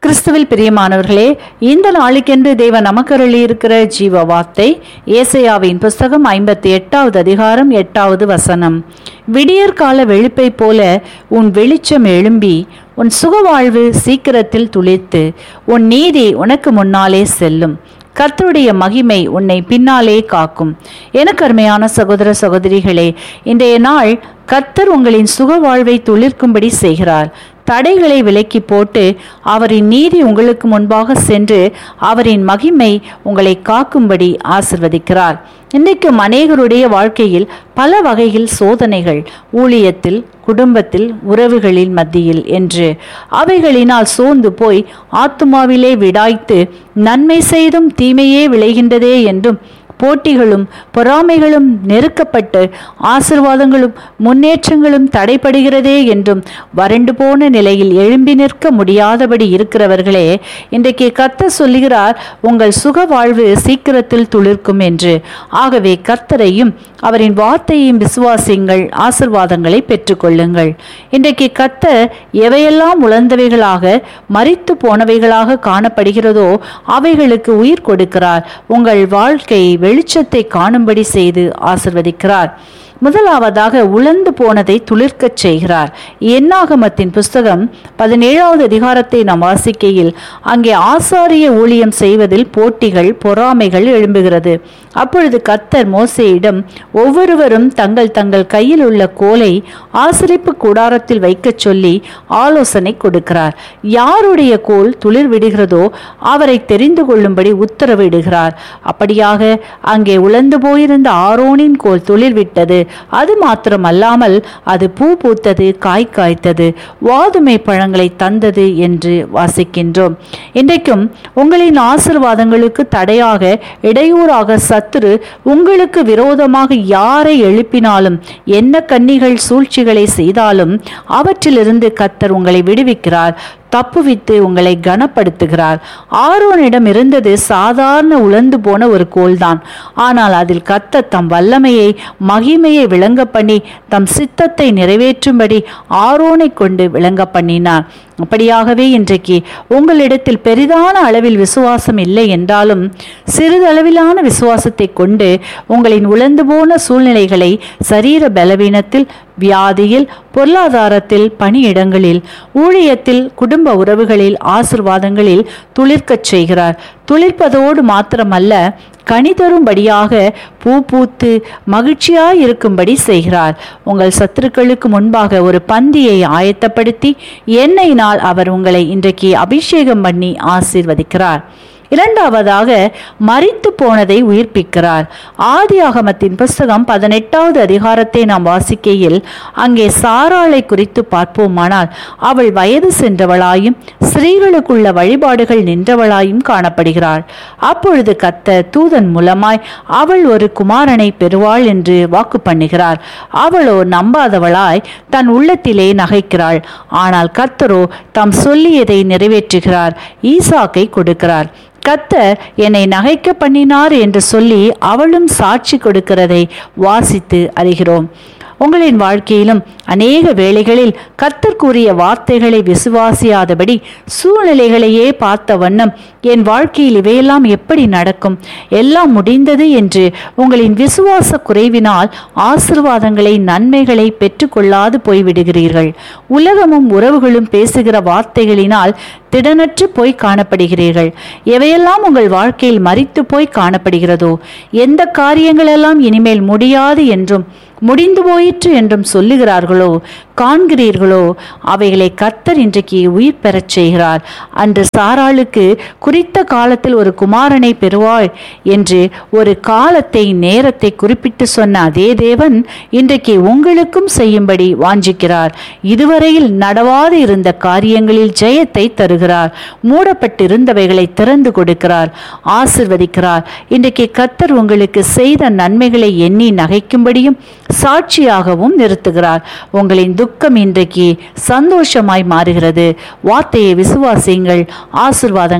கிறிஸ்துவில் பிரியமானவர்களே இந்த நாளுக்கென்று தேவன் நமக்கு இருக்கிற ஜீவ வார்த்தை ஏசையாவின் புஸ்தகம் ஐம்பத்தி எட்டாவது அதிகாரம் எட்டாவது வசனம் விடியற்கால வெளுப்பை போல உன் வெளிச்சம் எழும்பி உன் சுகவாழ்வு சீக்கிரத்தில் துளிர்த்து உன் நீதி உனக்கு முன்னாலே செல்லும் கர்த்தருடைய மகிமை உன்னை பின்னாலே காக்கும் எனக்கு அருமையான சகோதர சகோதரிகளே இன்றைய நாள் கர்த்தர் உங்களின் சுக வாழ்வை துளிர்க்கும்படி செய்கிறார் தடைகளை விலக்கி போட்டு அவரின் நீதி உங்களுக்கு முன்பாக சென்று அவரின் மகிமை உங்களை காக்கும்படி ஆசிர்வதிக்கிறார் இன்றைக்கும் அநேகருடைய வாழ்க்கையில் பல வகையில் சோதனைகள் ஊழியத்தில் குடும்பத்தில் உறவுகளின் மத்தியில் என்று அவைகளினால் சோர்ந்து போய் ஆத்துமாவிலே விடாய்த்து நன்மை செய்தும் தீமையே விளைகின்றதே என்றும் போட்டிகளும் பொறாமைகளும் நெருக்கப்பட்டு ஆசிர்வாதங்களும் முன்னேற்றங்களும் தடைப்படுகிறதே என்றும் வறண்டு போன நிலையில் எழும்பி நிற்க முடியாதபடி இருக்கிறவர்களே இன்றைக்கு கர்த்தர் சொல்லுகிறார் உங்கள் சுக வாழ்வு சீக்கிரத்தில் துளிர்க்கும் என்று ஆகவே கர்த்தரையும் அவரின் வார்த்தையையும் விசுவாசியுங்கள் ஆசிர்வாதங்களை பெற்றுக்கொள்ளுங்கள் இன்றைக்கு கர்த்தர் எவையெல்லாம் உழந்தவைகளாக மறித்து போனவைகளாக காணப்படுகிறதோ அவைகளுக்கு உயிர் கொடுக்கிறார் உங்கள் வாழ்க்கை வெளிச்சத்தை காணும்படி செய்து ஆசிர்வதிக்கிறார் முதலாவதாக உழந்து போனதை துளிர்க்கச் செய்கிறார் எண்ணாகமத்தின் புஸ்தகம் பதினேழாவது அதிகாரத்தை நாம் வாசிக்கையில் அங்கே ஆசாரிய ஊழியம் செய்வதில் போட்டிகள் பொறாமைகள் எழும்புகிறது அப்பொழுது கர்த்தர் மோசேயிடம் ஒவ்வொருவரும் தங்கள் தங்கள் கையில் உள்ள கோலை ஆசிரிப்பு கூடாரத்தில் வைக்கச் சொல்லி ஆலோசனை கொடுக்கிறார் யாருடைய கோல் துளிர் விடுகிறதோ அவரை தெரிந்து கொள்ளும்படி உத்தரவிடுகிறார் அப்படியாக அங்கே உழந்து போயிருந்த ஆரோனின் கோல் துளிர் விட்டது அது மாத்திரமல்லாமல் அது பூ பூத்தது காய் காய்த்தது வாதுமை பழங்களை தந்தது என்று வாசிக்கின்றோம் இன்றைக்கும் உங்களின் ஆசிர்வாதங்களுக்கு தடையாக இடையூறாக சத்துரு உங்களுக்கு விரோதமாக யாரை எழுப்பினாலும் என்ன கன்னிகள் சூழ்ச்சிகளை செய்தாலும் அவற்றிலிருந்து கத்தர் உங்களை விடுவிக்கிறார் தப்புவித்து உங்களை கனப்படுத்துகிறார் ஆரோனிடம் இருந்தது சாதாரண உழந்து போன ஒரு கோல்தான் ஆனால் அதில் கத்த தம் வல்லமையை மகிமையை விளங்க பண்ணி தம் சித்தத்தை நிறைவேற்றும்படி ஆரோனை கொண்டு விளங்க பண்ணினார் அப்படியாகவே இன்றைக்கு உங்களிடத்தில் பெரிதான அளவில் விசுவாசம் இல்லை என்றாலும் சிறிதளவிலான விசுவாசத்தை கொண்டு உங்களின் உழந்து போன சூழ்நிலைகளை சரீர பலவீனத்தில் வியாதியில் பொருளாதாரத்தில் பணியிடங்களில் ஊழியத்தில் குடும்ப உறவுகளில் ஆசிர்வாதங்களில் துளிர்க்கச் செய்கிறார் துளிர்ப்பதோடு மாத்திரமல்ல கனி தரும்படியாக பூ பூத்து மகிழ்ச்சியாய் இருக்கும்படி செய்கிறார் உங்கள் சத்துருக்களுக்கு முன்பாக ஒரு பந்தியை ஆயத்தப்படுத்தி எண்ணெயினால் அவர் உங்களை இன்றைக்கு அபிஷேகம் பண்ணி ஆசீர்வதிக்கிறார் இரண்டாவதாக மறித்து போனதை உயிர்ப்பிக்கிறார் ஆதி ஆகமத்தின் புஸ்தகம் பதினெட்டாவது அதிகாரத்தை நாம் வாசிக்கையில் அங்கே சாராளை குறித்து பார்ப்போமானால் அவள் வயது சென்றவளாயும் ஸ்திரீகளுக்குள்ள வழிபாடுகள் நின்றவளாயும் காணப்படுகிறாள் அப்பொழுது கத்த தூதன் மூலமாய் அவள் ஒரு குமாரனை பெறுவாள் என்று வாக்கு பண்ணுகிறார் அவளோ நம்பாதவளாய் தன் உள்ளத்திலே நகைக்கிறாள் ஆனால் கத்தரோ தாம் சொல்லியதை நிறைவேற்றுகிறார் ஈசாக்கை கொடுக்கிறார் கத்தர் என்னை நகைக்க பண்ணினார் என்று சொல்லி அவளும் சாட்சி கொடுக்கிறதை வாசித்து அறிகிறோம் உங்களின் வாழ்க்கையிலும் அநேக வேளைகளில் கத்தர் கூறிய வார்த்தைகளை விசுவாசியாதபடி சூழ்நிலைகளையே பார்த்த வண்ணம் என் வாழ்க்கையில் இவையெல்லாம் எப்படி நடக்கும் எல்லாம் முடிந்தது என்று உங்களின் விசுவாச குறைவினால் ஆசிர்வாதங்களை நன்மைகளை பெற்றுக்கொள்ளாது போய்விடுகிறீர்கள் உலகமும் உறவுகளும் பேசுகிற வார்த்தைகளினால் திடனற்று போய் காணப்படுகிறீர்கள் எவையெல்லாம் உங்கள் வாழ்க்கையில் மறித்து போய் காணப்படுகிறதோ எந்த காரியங்களெல்லாம் இனிமேல் முடியாது என்றும் முடிந்து போயிற்று என்றும் சொல்லுகிறார்களோ காண்கிறீர்களோ அவைகளை கர்த்தர் இன்றைக்கு உயிர் பெறச் செய்கிறார் அன்று சாராளுக்கு குறித்த காலத்தில் ஒரு குமாரனை பெறுவாய் என்று ஒரு காலத்தை நேரத்தை குறிப்பிட்டு சொன்ன அதே தேவன் இன்றைக்கு உங்களுக்கும் செய்யும்படி வாஞ்சிக்கிறார் இதுவரையில் நடவாது இருந்த காரியங்களில் ஜெயத்தை தருகிறார் மூடப்பட்டிருந்தவைகளை திறந்து கொடுக்கிறார் ஆசிர்வதிக்கிறார் இன்றைக்கு கர்த்தர் உங்களுக்கு செய்த நன்மைகளை எண்ணி நகைக்கும்படியும் சாட்சியாகவும் நிறுத்துகிறார் உங்களின் துக்கம் இன்றைக்கு சந்தோஷமாய் மாறுகிறது வார்த்தையை விசுவாசியுங்கள் ஆசிர்வாதங்களை பெற்று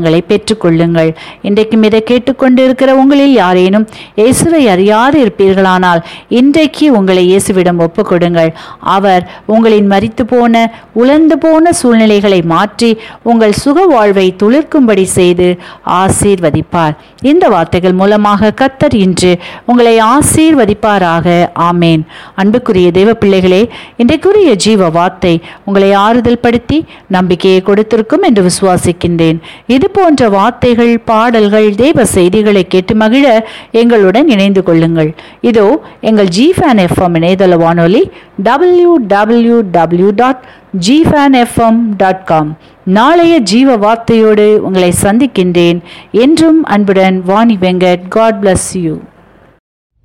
பெற்றுக்கொள்ளுங்கள் இன்றைக்கும் இதை கேட்டுக்கொண்டிருக்கிற உங்களில் யாரேனும் இயேசுவை அறியாது இருப்பீர்களானால் இன்றைக்கு உங்களை இயேசுவிடம் ஒப்புக் கொடுங்கள் அவர் உங்களின் மரித்து போன உலர்ந்து போன சூழ்நிலைகளை மாற்றி உங்கள் சுக வாழ்வை துளிர்க்கும்படி செய்து ஆசீர்வதிப்பார் இந்த வார்த்தைகள் மூலமாக கத்தர் இன்று உங்களை ஆசீர்வதிப்பாராக ஆமேன் அன்புக்குரிய தேவ பிள்ளைகளே இன்றைக்குரிய ஜீவ வார்த்தை உங்களை ஆறுதல் படுத்தி நம்பிக்கையை கொடுத்திருக்கும் என்று விசுவாசிக்கின்றேன் இது போன்ற வார்த்தைகள் பாடல்கள் தேவ செய்திகளை கேட்டு மகிழ எங்களுடன் இணைந்து கொள்ளுங்கள் இதோ எங்கள் ஜி ஃபேன் எஃப்எம் இணையதள வானொலி W W W dot Gfan FM dot com நாளைய ஜீவ வார்த்தையோடு உங்களை சந்திக்கின்றேன் என்றும் அன்புடன் Vani Venkat God bless you